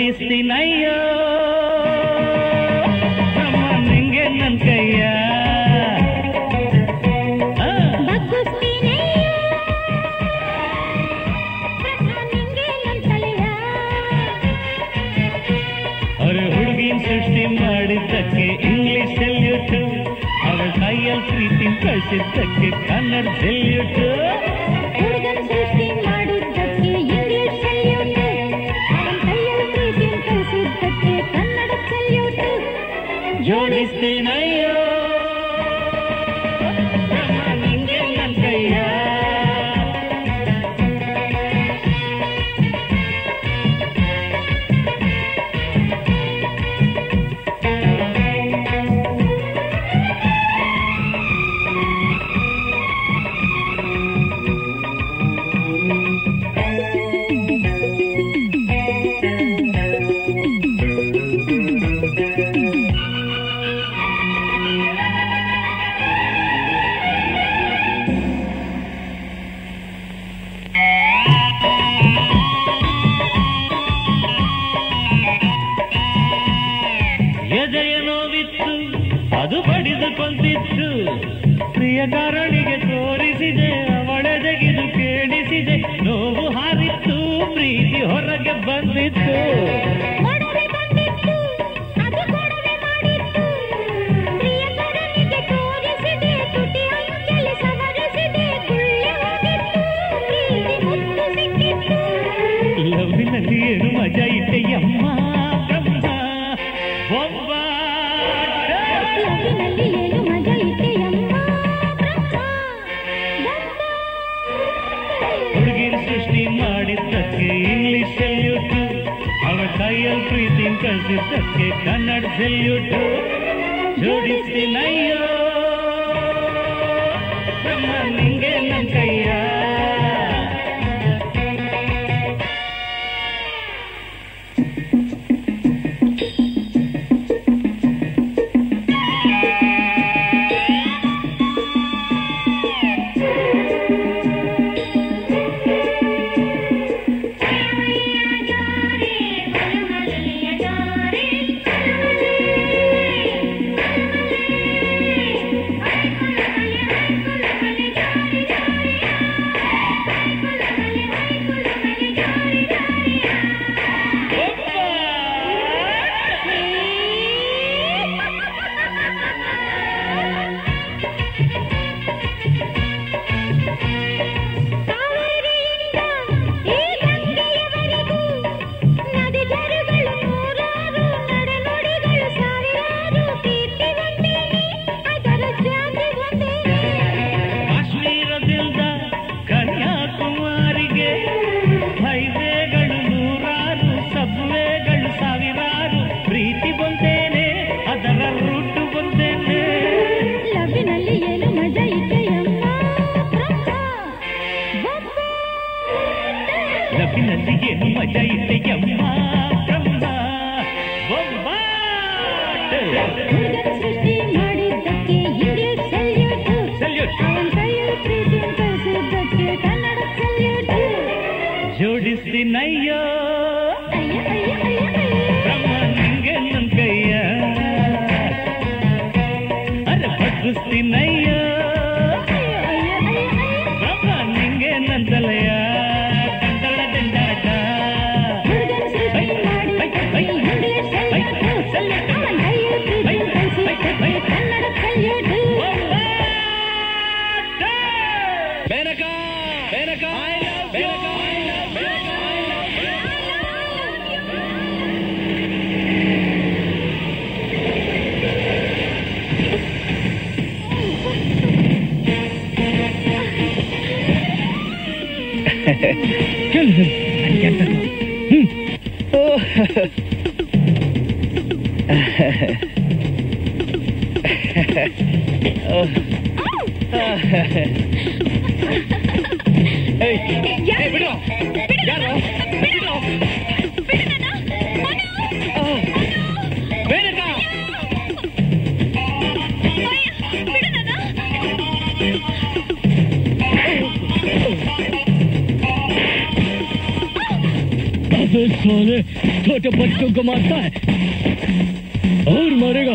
ಜೋಡಿಸ್ತೀನಯ್ಯೋ ನಮ್ಮ ನಿಂಗೆ ನನ್ ಕೈಯ ಆ, ಅರೆ ಹುಡುಗಿನ ಸೃಷ್ಟಿ ಮಾಡಿದ್ದಕ್ಕೆ ಇಂಗ್ಲಿಷ್ ಸೆಲ್ಯೂಟ್ ಅವಳ ಕೈಯಲ್ಲಿ ಪ್ರೀತಿ ಕಳಿಸಿದ್ದಕ್ಕೆ ಕನ್ನಡ ಸೆಲ್ಯೂಟ್ ಜೋಡಿಸ್ತೀನಯ್ಯೋ ನಮ್ಮ ನಿಂಗೆ ನನ್ ಕೈಯ ಎದೆಯ ನೋವಿತ್ತು ಅದು ಬಡಿದುಕೊಂಡಿತ್ತು ಪ್ರಿಯಕಾರಣಿಗೆ ತೋರಿಸಿದೆ ಅವಳೆದೆಗಿದು ಕೇಳಿಸಿದೆ ನೋವು ಹಾರಿತ್ತು ಪ್ರೀತಿ ಹೊರಗೆ ಬಂದಿತ್ತು ಲವ್ವಿನಲ್ಲಿ ಏನು ಮಜಾ ಇಟ್ಟೆಯಮ್ಮ ಬ್ರಹ್ಮ ಬೊಂಬಾಟ ಹುಡುಗಿನ ಸೃಷ್ಟಿ ಮಾಡಿದ್ದಕ್ಕೆ ಇಂಗ್ಲಿಷ್ ಸೆಲ್ಯೂಟ್ ಅವಳ ಕೈಯಲ್ಲಿ ಪ್ರೀತಿ ಕಳಿಸಿದ್ದಕ್ಕೆ ಕನ್ನಡ ಸೆಲ್ಯೂಟ್ ಜೋಡಿಸ್ತೀನಯ್ಯೋ ಬ್ರಹ್ಮ ನಿಂಗೆ ನನ್ ಕೈಯ ಕಾಶ್ಮೀರದಿಂದ ಕನ್ಯಾಕುಮಾರಿಗೆ ಹೈವೇಗಳು ನೂರಾರು ಸಬ್ವೇಗಳು ಸಾವಿರಾರು ಪ್ರೀತಿ ಬಂದೇನೆ ಅದರ ರೂಟು ಬಂದೇನೆ ಲವ್ವಿನಲ್ಲಿ ಏನು ಮಜಾ ಇದೆಯಮ್ಮ ಲಬ್ಬಿನಲ್ಲಿ ಏನು ಮಜಾ ಇದೆಯಮ್ಮ ಬ್ರಹ್ಮ ಬೊಂಬಾಟ್ ಹುಡುಗನ ಸೃಷ್ಟಿ ಮಾಡಿದ್ದಕ್ಕೆ ಇಂಗ್ಲಿಷ್ ಸಲ್ಯೂಟ್ ಸಲ್ಯೂಟ್ ಅವನ ಕೈಯಲ್ಲಿ ಪ್ರೀತಿ ಕಳಿಸಿದ್ದಕ್ಕೆ ಕನ್ನಡ ಸಲ್ಯೂಟ್ ಜೋಡಿಸ್ತೀನಯ್ಯೋ ಅಯ್ಯ ಅಯ್ಯ ಅಯ್ಯ ಅಯ್ಯ ಬ್ರಹ್ಮ ನಿಂಗೆ ನನ್ ಕೈಯ ಅರೆ ಬಗ್ಗಿಸ್ತೀನಯ್ಯೋ ಅಯ್ಯ ಅಯ್ಯ ಅಯ್ಯ ಬ್ರಹ್ಮ ನಿಂಗೆ ನನ್ ತಲೆಯ ದಂಡಳ ದಂಡಾಟ ಹುಡುಗನ ಸೃಷ್ಟಿ ಮಾಡಿದ್ದಕ್ಕೆ ಇಂಗ್ಲಿಷ್ ಸಲ್ಯೂಟ್ ಅವನ ಕೈಯಲ್ಲಿ ಪ್ರೀತಿ ಕಳಿಸಿದ್ದಕ್ಕೆ ಕನ್ನಡ ಸಲ್ಯೂಟ್ ಬೇನಕ ಬೇನಕ ಬೇನಕ ಸೋಲೆ छोटे बच्चों को मारता है और मारेगा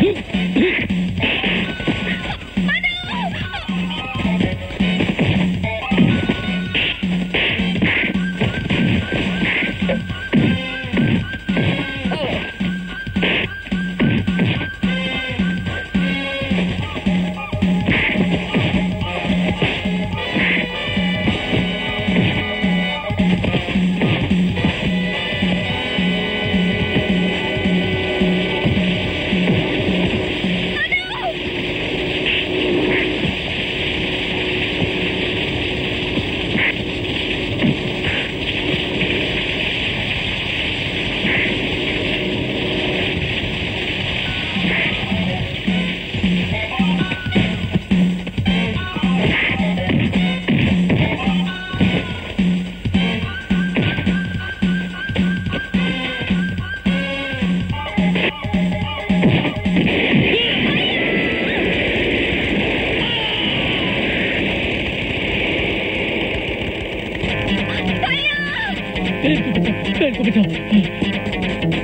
पेड़ को बचाओ पेड़ को बचाओ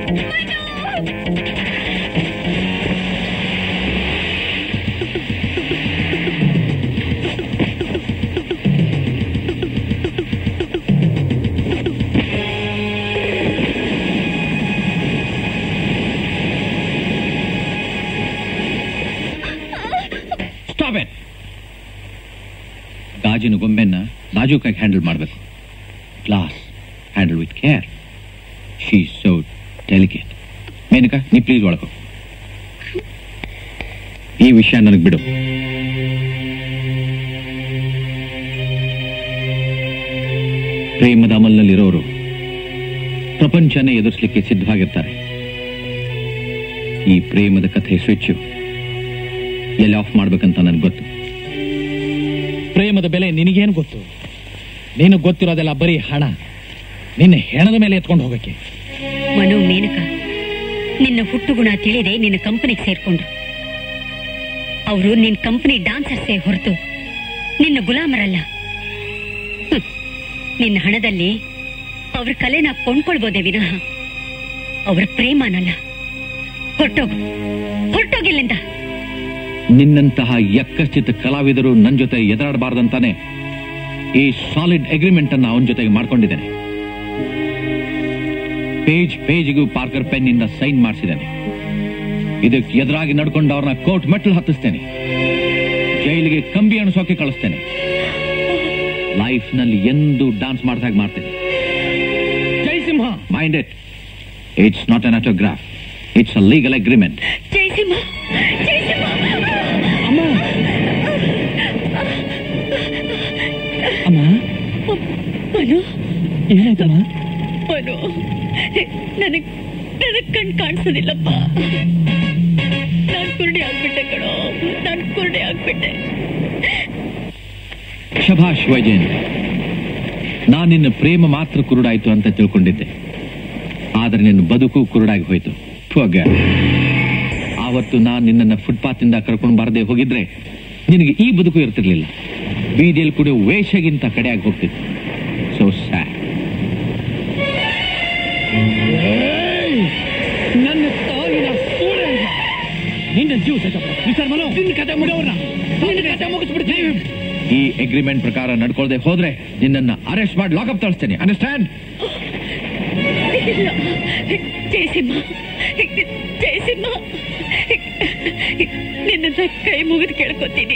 ಸ್ಟಾಪ್ ಇಟ್ ಗಾಜಿನ ಗೊಂಬೆನ ನಾಜೂಕಾಗಿ ಹ್ಯಾಂಡಲ್ ಮಾಡಬೇಕು glass handle with care she so delicate Menaka ನೀ ಪ್ಲೀಸ್ ಒಳಗು ಈ ವಿಷಯ ನನಗೆ ಬಿಡು ಪ್ರೇಮದ ಅಮಲ್ನಲ್ಲಿರೋರು ಪ್ರಪಂಚನೇ ಎದುರಿಸಲಿಕ್ಕೆ ಸಿದ್ಧವಾಗಿರ್ತಾರೆ ಈ ಪ್ರೇಮದ ಕಥೆ ಸ್ವಿಚ್ ಎಲ್ಲಿ ಆಫ್ ಮಾಡ್ಬೇಕಂತ ನನಗೆ ಗೊತ್ತು ಪ್ರೇಮದ ಬೆಲೆ ನಿನಗೇನು ಗೊತ್ತು ನೀನು ಗೊತ್ತಿರೋದೆಲ್ಲ ಬರೀ ಹಣ ನಿನ್ನ ಹೆಣದ ಮೇಲೆ ಎತ್ಕೊಂಡು ಹೋಗಕ್ಕೆ ಮನು ಮೇನಕ ನಿನ್ನ ಹುಟ್ಟುಗುಣ ತಿಳಿದೆ ನಿನ್ನ ಕಂಪನಿಗೆ ಸೇರ್ಕೊಂಡ್ರು ಅವರು ನಿನ್ನ ಕಂಪನಿ ಡಾನ್ಸರ್ಸೇ ಹೊರತು ನಿನ್ನ ಗುಲಾಮರಲ್ಲ ಹ್ಮ್. ನಿನ್ನ ಹಣದಲ್ಲಿ ಅವ್ರ ಕಲೆನ ಕೊಂಡ್ಕೊಳ್ಬೋದೇ ವಿನಃ ಅವ್ರ ಪ್ರೇಮನಲ್ಲ ಹೊರಟೋಗು ಹೊರಟೋಗಿಲ್ಲಿಂದ ನಿನ್ನಂತಹ ಯಕ್ಕಶ್ಚಿತ ಕಲಾವಿದರು ನನ್ನ ಜೊತೆ ಎದುರಾಡಬಾರ್ದಂತಾನೆ ಈ ಸಾಲಿಡ್ ಅಗ್ರಿಮೆಂಟ್ ಅನ್ನ ಅವನ ಜೊತೆಗೆ ಮಾಡ್ಕೊಂಡಿದ್ದೇನೆ ಪೇಜ್ ಪೇಜ್ಗೂ ಪಾರ್ಕರ್ ಪೆನ್ ಇಂದ ಸೈನ್ ಮಾಡಿಸಿದ್ದೇನೆ ಇದಕ್ಕೆ ಎದುರಾಗಿ ನಡ್ಕೊಂಡು ಅವ್ರನ್ನ ಕೋರ್ಟ್ ಮೆಟ್ಲು ಹತ್ತಿಸ್ತೇನೆ ಜೈಲಿಗೆ ಕಂಬಿ ಅಣಿಸೋಕೆ ಕಳಿಸ್ತೇನೆ ಲೈಫ್ ನಲ್ಲಿ ಎಂದು ಡಾನ್ಸ್ ಮಾಡ್ದಾಗ ಮಾಡ್ತೇನೆ Jai Simha mind it it's not an autograph it's a legal agreement Jayasimha Jayasimha ಅಮ್ಮ ಅಮ್ಮ ಮನು ಏನಾಯ್ತಮ್ಮ ಮನು ನನಗ್ ನನಗ್ ಕಣ್ ಕಾಣಿಸೋದಿಲ್ಲಪ್ಪ ನಾನ್ ಕುರುಡಿ ಆಗ್ಬಿಟ್ಟೆ ಕಣೋ ನಾನ್ ಕುರುಡಿ ಆಗ್ಬಿಟ್ಟೆ ಶಭಾಷ್ ವೈಜಯಂತ್ ನಾನು ನಿನ್ನ ಪ್ರೇಮ ಮಾತ್ರ ಕುರುಡಾಯ್ತು ಅಂತ ತಿಳ್ಕೊಂಡಿದ್ದೆ ಆದ್ರೆ ನಿನ್ನ ಬದುಕು ಕುರುಡಾಗಿ ಹೋಯ್ತು ಠುವ್ಗ. ಆವತ್ತು ನಾನು ನಿನ್ನನ್ನ ಫುಟ್ಪಾತ್ ಇಂದ ಕರ್ಕೊಂಡು ಬರದೆ ಹೋಗಿದ್ರೆ ನಿನಗೆ ಈ ಬದುಕು ಇರ್ತಿರ್ಲಿಲ್ಲ ಬೀದಿಯಲ್ಲಿ ಕುಡಿಯೋ ವೇಷಗಿಂತ ಕಡೆಯಾಗಿ ಹೋಗ್ತಿತ್ತು ಸೊ ಸ್ಯಾಡ್ ನನ್ನ ತಾಯಿನ ಸೂಳೆ ಅಲ್ಲ. ನಿನ್ನ ಜೀವ ಮಿಸ್ಟರ್ ಮನೋ ನಿನ್ನ ಕತೆ ಮುಗಿಯೋರ್ನ ನಿನ್ನ ಕತೆ ಮುಗಿಸ್ಬಿಡ್ತೀನಿ ಈ ಅಗ್ರಿಮೆಂಟ್ ಪ್ರಕಾರ ನಡ್ಕೊಳ್ದೆ ಹೋದ್ರೆ ನಿನ್ನನ್ನ ಅರೆಸ್ಟ್ ಮಾಡಿ ಲಾಕಪ್ ತಳಿಸ್ತೇನೆ ಅಂಡರ್ಸ್ಟ್ಯಾಂಡ್ ಇಲ್ಲ ಜಯಸಿಂಹ ಜಯಸಿಂಹ ನಿನ್ನ ಕೈ ಮುಗಿದು ಕೇಳ್ಕೊತೀನಿ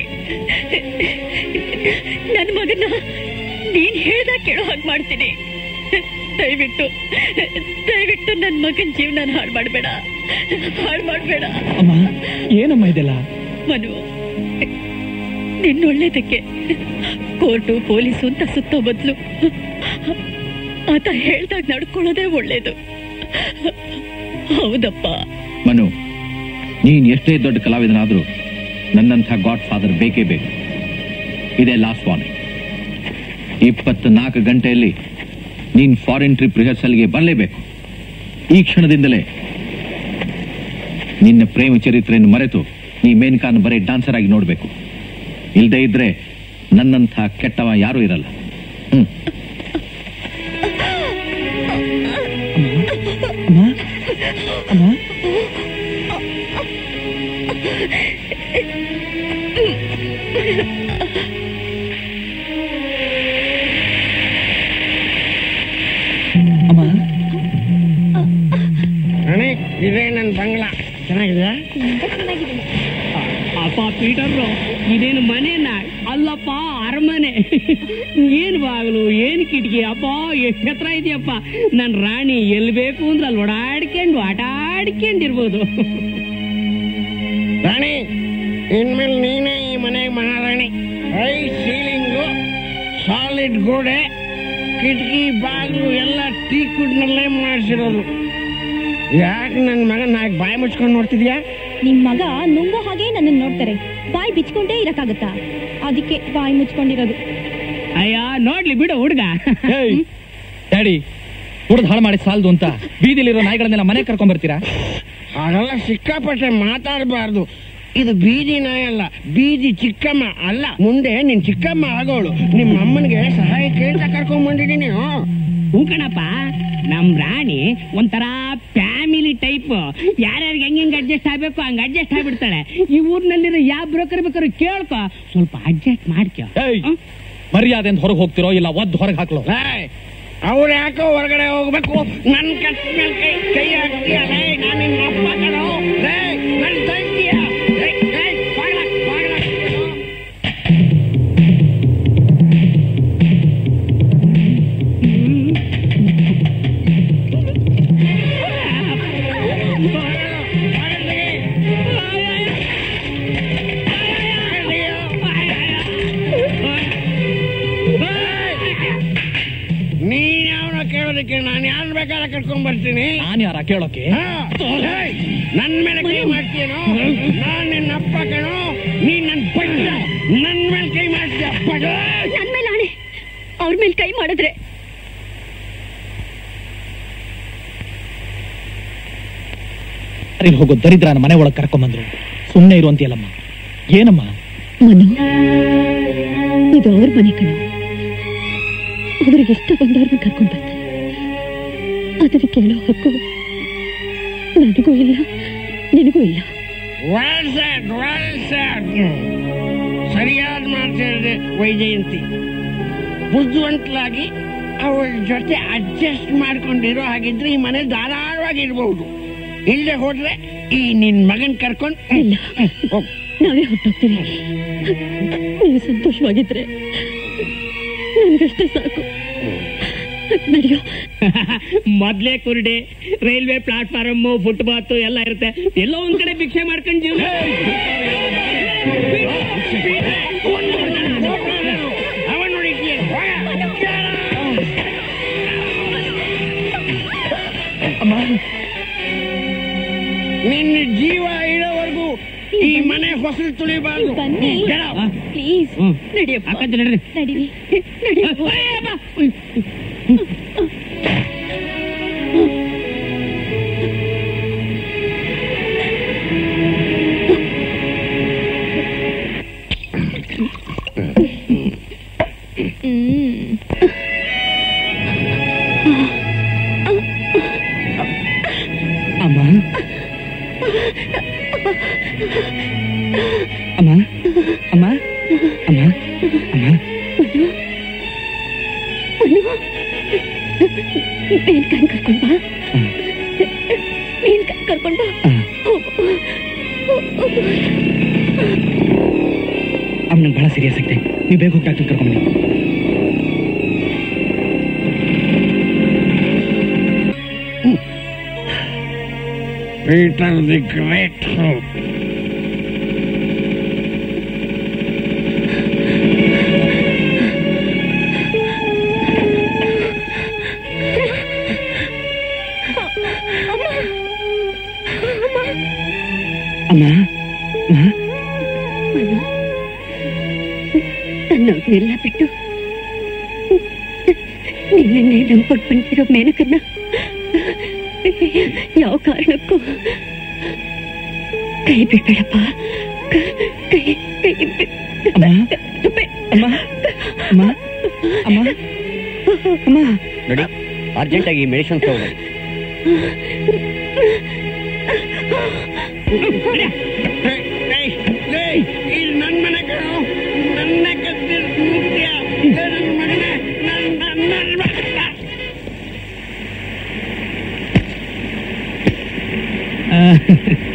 ನನ್ನ ಮಗನ ನೀನ್ ಹೇಳ್ದ ಕೇಳೋ ಹಾಗೆ ಮಾಡ್ತೀನಿ ದಯವಿಟ್ಟು ದಯವಿಟ್ಟು ನನ್ನ ಮಗನ ಜೀವನ ಹಾಳು ಮಾಡಬೇಡ ಹಾಳು ಮಾಡಬೇಡ ಅಮ್ಮ ಏನಮ್ಮ ಇದೆಲ್ಲ ಮನು ನಿನ್ನೊಳ್ಳೇದಕ್ಕೆ ಕೋರ್ಟು ಪೊಲೀಸು ಅಂತ ಸುತ್ತೋ ಬದಲು ಆತ ಹೇಳ್ದಾಗ ನಡ್ಕೊಳ್ಳೋದೇ ಒಳ್ಳೇದು ಹೌದಪ್ಪ ಮನು ನೀನ್ ಎಷ್ಟೇ ದೊಡ್ಡ ಕಲಾವಿದನಾದ್ರೂ ನನ್ನಂಥ ಗಾಡ್ ಫಾದರ್ ಬೇಕೇ ಬೇಕು ಇದೇ ಲಾಸ್ಟ್ ವಾರ್ನಿಂಗ್ ಇಪ್ಪತ್ನಾಲ್ಕು ಗಂಟೆಯಲ್ಲಿ ನೀನ್ ಫಾರಿನ್ ಟ್ರಿಪ್ ರಿಹರ್ಸಲ್ಗೆ ಬರಲೇಬೇಕು ಈ ಕ್ಷಣದಿಂದಲೇ ನಿನ್ನ ಪ್ರೇಮ ಚರಿತ್ರೆಯನ್ನು ಮರೆತು ನೀ ಮೇನ್ಕಾನ್ ಬರೀ ಡಾನ್ಸರ್ ಆಗಿ ನೋಡ್ಬೇಕು ಇಲ್ದೇ ಇದ್ರೆ ನನ್ನಂಥ ಕೆಟ್ಟವ ಯಾರೂ ಇರಲ್ಲ ಹ್ಮ್ ಅಮ್ಮ ಅಮ್ಮ ಅಣೆ ಇದೇ ನನ್ನ ಬಂಗ್ಲಾ ಚೆನ್ನಾಗಿದೆ ಅಪ್ಪ ಪೀಟರ್ರು ಇದೇನು ಮನೆನ ಅಲ್ಲಪ್ಪ ಅರಮನೆ ಏನ್ ಬಾಗಿಲು ಏನ್ ಕಿಟಕಿ ಅಪ್ಪ ಎಷ್ಟು ಹತ್ರ ಇದೆಯಪ್ಪ ನನ್ ರಾಣಿ ಎಲ್ ಬೇಕು ಅಂದ್ರೆ ಅಲ್ಲಿ ಓಡಾಡ್ಕೊಂಡು ಆಟ ಆಡ್ಕೊಂಡಿರ್ಬೋದು ರಾಣಿ ಇನ್ಮೇಲೆ ನೀನೇ ಈ ಮನೆಗೆ ಮಹಾರಾಣಿ ಹೈ ಸೀಲಿಂಗು ಸಾಲಿಡ್ ಗೋಡೆ ಕಿಟಕಿ ಬಾಗಿಲು ಎಲ್ಲ ಟೀ ಕುಡ್ನಲ್ಲೇ ಮಾಡಿಸಿರೋದು ಯಾಕೆ ನನ್ನ ಮಗನ ನಾಲ್ಕು ಬಾಯಿ ಮುಚ್ಕೊಂಡು ನೋಡ್ತಿದ್ಯಾ ನಿಮ್ ಮಗ ನುಂಗೋ ಹಾಗೆ ನನ್ನನ್ನು ನೋಡ್ತಾರೆ ಬಾಯಿ ಬಿಚ್ಕೊಂಡೇ ಇರಕ್ಕಾಗತ್ತಾ ಅದಕ್ಕೆ ಬಾಯಿ ಮುಚ್ಕೊಂಡಿರೋದು ಅಯ್ಯ ನೋಡ್ಲಿ ಬಿಡು ಹುಡ್ಗ ಏಯ್ ಡ್ಯಾಡಿ ಕುಡ್ದು ಹಾಳು ಮಾಡಿ ಸಾಲದು ಅಂತ ಬೀದಿಲಿರೋ ನಾಯಿಗಳನ್ನೆಲ್ಲ ಮನೆ ಕರ್ಕೊಂಡ್ ಬರ್ತೀರಾ ಹಾಗೆಲ್ಲ ಸಿಕ್ಕಾಪಟ್ಟೆ ಮಾತಾಡಬಾರ್ದು ಇದು ಬೀದಿ ನಾಯಿ ಅಲ್ಲ ಬೀದಿ ಚಿಕ್ಕಮ್ಮ ಅಲ್ಲ ಮುಂದೆ ನಿನ್ ಚಿಕ್ಕಮ್ಮ ಆಗೋಳು ನಿಮ್ಮ ಅಮ್ಮನಿಗೆ ಸಹಾಯ ಕೇಳ್ತಾ ಕರ್ಕೊಂಡ್ ಬಂದಿದ್ದೀನಿ ಹೂ ಕಣಪ್ಪ ನಮ್ ರಾಣಿ ಒಂಥರ ಫ್ಯಾಮಿಲಿ ಟೈಪ್ ಯಾರ್ಯಾರಿಗೆ ಹೆಂಗ್ ಹೆಂಗ್ ಅಡ್ಜಸ್ಟ್ ಆಗ್ಬೇಕು ಹಂಗ ಅಡ್ಜಸ್ಟ್ ಆಗ್ಬಿಡ್ತಾಳೆ ಈ ಊರ್ನಲ್ಲಿರೋ ಯಾವ ಬ್ರೋಕರ್ ಬೇಕಾದ್ರು ಕೇಳ್ಕೊ ಸ್ವಲ್ಪ ಅಡ್ಜಸ್ಟ್ ಮಾಡ್ಕೊ ಏಯ್ ಹ್ಮ್? ಮರ್ಯಾದೆ ಅಂತ ಹೊರಗೆ ಹೋಗ್ತಿರೋ ಇಲ್ಲ ಒದ್ದು ಹೊರಗೆ ಹಾಕ್ಲೋ ಅವ್ರು ಯಾಕೋ ಹೊರಗಡೆ ಹೋಗ್ಬೇಕು ನನ್ ಕಟ್ ಮೇಲೆ ಕೈ ಕೈ ಹಾಕ್ತೀಯ ಲೇ, ನಾನ್ ನಿನ್ನ ಅಪ್ಪ ಕಣೋ ಲೇ, ನನ್ ತಂಗಿಯ ಲೇ, ಲೇ, ಬಾಗ್ಲ, ಬಾಗ್ಲ ಹಾಕ್ತೀಯೋ? ನೀನ್ ಯಾವನ ಕೇಳೋದಕ್ಕೆ ನಾನು ಯಾರು ಬೇಕಾದ್ರೆ ಕರ್ಕೊಂಡ್ ಬರ್ತೀನಿ ನಾನು ಯಾರ ಕೇಳೋಕೆ ಹಾ, ಏಯ್, ನನ್ ಮೇಲೆ ಕೈ ಮಾಡ್ತೀಯನೋ ನಾನ್ ನಿನ್ನ ಅಪ್ಪ ಕಣೋ ನೀನ್ ನನ್ ಪಟ್ಟ ನನ್ ಮೇಲೆ ಕೈ ಮಾಡ್ತೀಯ ಪಡ ನನ್ ಮೇಲೆ ಆಣೆ ಅವ್ರ ಮೇಲೆ ಕೈ ಮಾಡಿದ್ರೆ ಅಲ್ಲಿ ಹೋಗೋ ದರಿದ್ರನ ಮನೆ ಒಳಗೆ ಕರ್ಕೊಂಬಂದ್ರು ಸುಮ್ಮನೆ ಇರುವಂತಿಯಲ್ಲಮ್ಮ ಏನಮ್ಮ ಮನು ಇದು ಅವ್ರ ಮನೆ ಕಣ ಅವ್ರಿಗೆ ಇಷ್ಟ ಬಂದವ್ರನ್ನ ಕರ್ಕೊಂಡು ಬರ್ತಾರೆ ಅದನ್ನ ಕೇಳೋ ಹಕ್ಕು ನನಗೂ ಇಲ್ಲ ನಿನಗೂ ಇಲ್ಲ ವೆಲ್ ಸೆಡ್ ವೆಲ್ ಸೆಡ್ ಸರಿಯಾದ ಮಾತು ಹೇಳಿದೆ ವೈಜಯಂತಿ ಬುದ್ಧಿವಂತಲಾಗಿ ಅವಳ ಜೊತೆ ಅಡ್ಜಸ್ಟ್ ಮಾಡ್ಕೊಂಡಿರೋ ಹಾಗಿದ್ರೆ ಈ ಮನೆ ಧಾರಾಳವಾಗಿರ್ಬಹುದು ಇಲ್ಲದೆ ಹೋದ್ರೆ ಈ ನಿನ್ ಮಗನ್ ಕರ್ಕೊಂಡು ಇಲ್ಲ. ಹೋಗ್. ನಾವೇ ಹೊಟ್ಟೋಗ್ತೀವಿ ನೀವು ಸಂತೋಷವಾಗಿದ್ರೆ ನನ್ಗಷ್ಟೇ ಸಾಕು ನಡೆಯೋ ಮೊದ್ಲೇ ಕುರುಡೆ ರೈಲ್ವೆ ಪ್ಲಾಟ್ಫಾರಮ್ ಫುಟ್ಪಾತ್ ಎಲ್ಲ ಇರುತ್ತೆ ಎಲ್ಲೋ ಒಂದ್ ಕಡೆ ಭಿಕ್ಷೆ ಮಾಡ್ಕೊಂಡು ಜೀವನ ಅವನ್ ನೋಡಿದ್ಯಾ ನಿನ್ನ ಜೀವ ಇರೋವರೆಗೂ ಈ ಮನೆ ಹೊಸಲು ತುಳಿಬಾರ್ದು ಬನ್ನಿ. Get out. ಪ್ಲೀಸ್ ನಡಿಯಪ್ಪ ಅಕ್ಕಂತ ನಡ್ರಿ ನಡೀರಿ ಹ್ಮ್ ಅಮ್ಮ ಅಮ್ಮ ಅಮ್ಮ ಅಮ್ಮ ಅಮ್ಮ ಮೇಲ್ ಕಣ್ ಕರ್ಕೊಂಡ್ ಬಾ ಮೇಲ್ ಕಣ್ ಕರ್ಕೊಂಡ್ ಬಾ ಅಮ್ಮನ ಬಹಳ ಸೀರಿಯಸ್ ಆಗಿದೆ ನೀವು ಬೇಗ ಹೋಗಿ ಡಾಕ್ಟರ್ ಕರ್ಕೊಂಡು Peter the Great Hope. ಅಮ್ಮ ಅಮ್ಮ ನನ್ನವ್ರನ್ನೆಲ್ಲ ಬಿಟ್ಟು ನಿನ್ನೆ ನಂಬ್ಕೊಂಡು ಬಂದಿರೋ ಮೇನಕನ್ನ ಯಾವ ಕಾರಣಕ್ಕೂ ಕೈ ಬಿಡ್ಬೇಡಪ್ಪ ಕ- ಕೈ ಕೈ ಬಿ- ಅಮ್ಮ ಬಿ- ಅಮ್ಮ ಅಮ್ಮ ಅಮ್ಮ ಅಮ್ಮ ನೋಡಿ ಅರ್ಜೆಂಟ್ ಆಗಿ ಮೆಡಿಸಿನ್ ತಗೊಳ್ಳಿ ಇದು ನನ್ನ ಮನೆ ಕಣೋ ನನ್ನ ಕತ್ತಿರ್ ಮುಖ್ಯ ನನ್ನ ಮಗನೇ ನನ್ನ ನನ್ನ ಮಗ ಆ,